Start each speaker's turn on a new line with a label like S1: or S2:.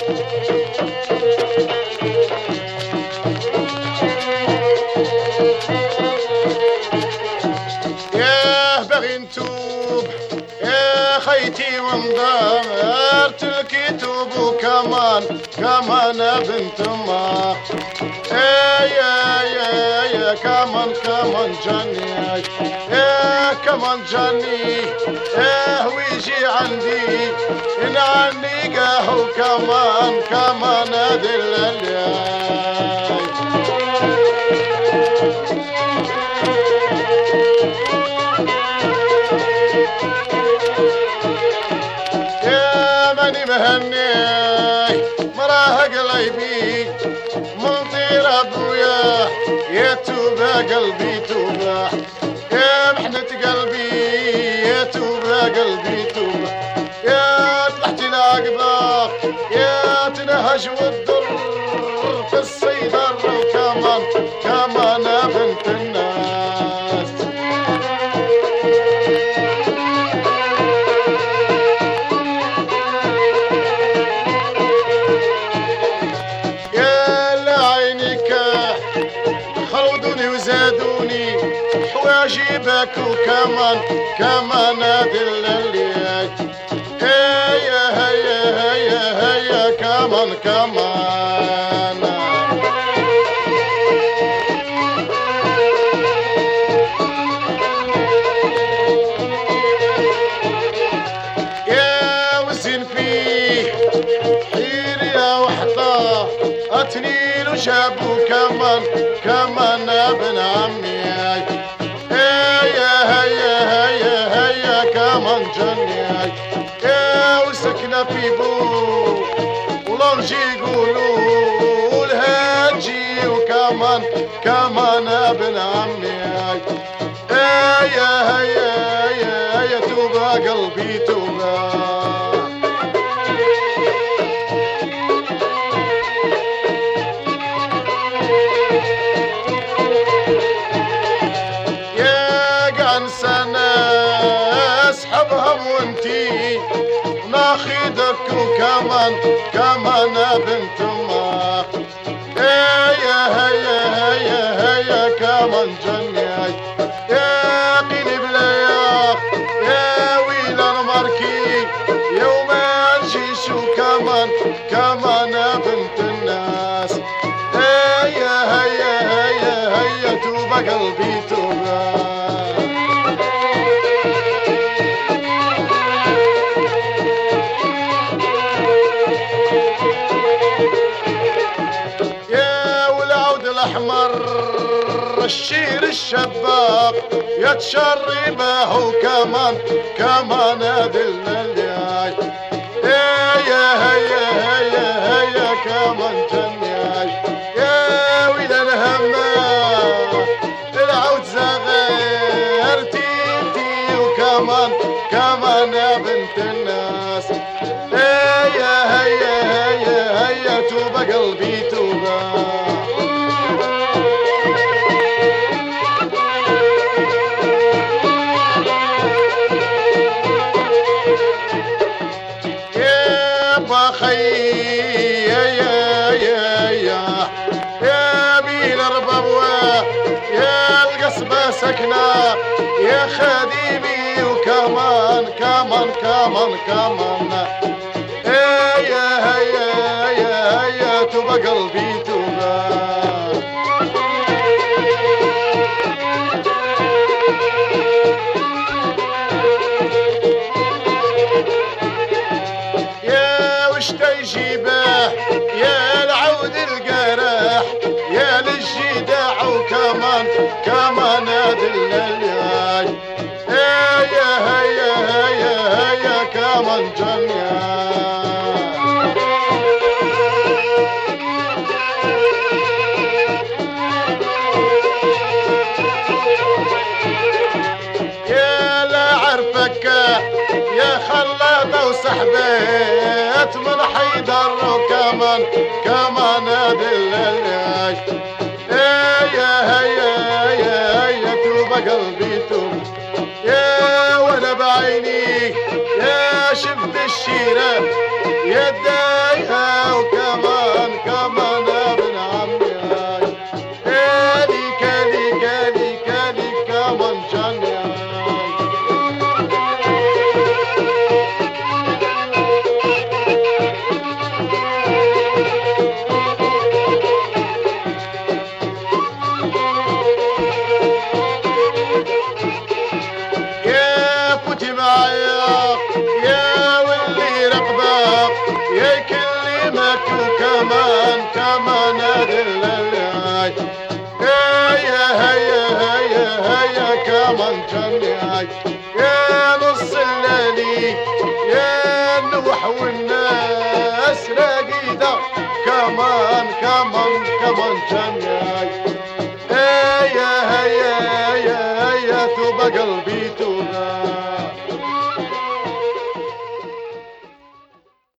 S1: ياه باغي نتوب يا خيتي ومدارت الكتب وكمان كمان بنت ما يا يا يا يا كمان كمان جاني يا كمان جاني يا ويجي عندي إن عني قهو كمان كمان دلالي يا ماني مهني مراه قلبي من طير ابويا يا توبة قلبي توبة يا محنة قلبي يا توبة قلبي توبة يا طلعت العقبة يا تنهج والضر في الصيدر وكمان كمان بنت الناس يا لعينك خلودوني وزادوني حواجبك وكمان كمان دلالي هيا هيا هيا هيا كمان كمان يا وزين فيه حير يا وحطة اتنين وجابوا كمان كمان ابن عمي هيا هيا هيا هيا كمان جني يا وسكنة في بو ولرجي يقولوا الهاجي وكمان كمان ابن عمي هيا هيا هيا هيا توبة قلبي توبة يا قعن سنة اسحبهم وانتي ناخدك وكمان كمان بنت ما هيا هيا هيا هيا كمان جني يا قيني بلايا يا ويل المركي يوم الجيش وكمان كمان بنت الناس هيا هيا هيا هيا توبة قلبي توبة يا والعود الاحمر الشير الشباق يتشربه وكمان كمان دلالي يا يا هيا هيا هيا كمان جنياي يا ويل الهمام العود زغير تيتي وكمان كمان يا بنت الناس هيا هيا هيا هيا توبة قلبي توبة يا بخي يا يا يا يا يا بيل ربوا يا القصبة سكنة يا خديمي وكمان كمان كمان كمان يا يا يا يا يا توبة قلبي توبة يا وش تجيبه يا العود القرح يا للجداع وكمان كمان دلالي يا يا هيا هيا هيا كمان جنيا يا لا عرفك يا خلابة وسحبت من حيدر وكمان كمان دلالي يا يا يا يا يا توبة قلبي توب يا وانا بعيني يا شفت الشيرة يا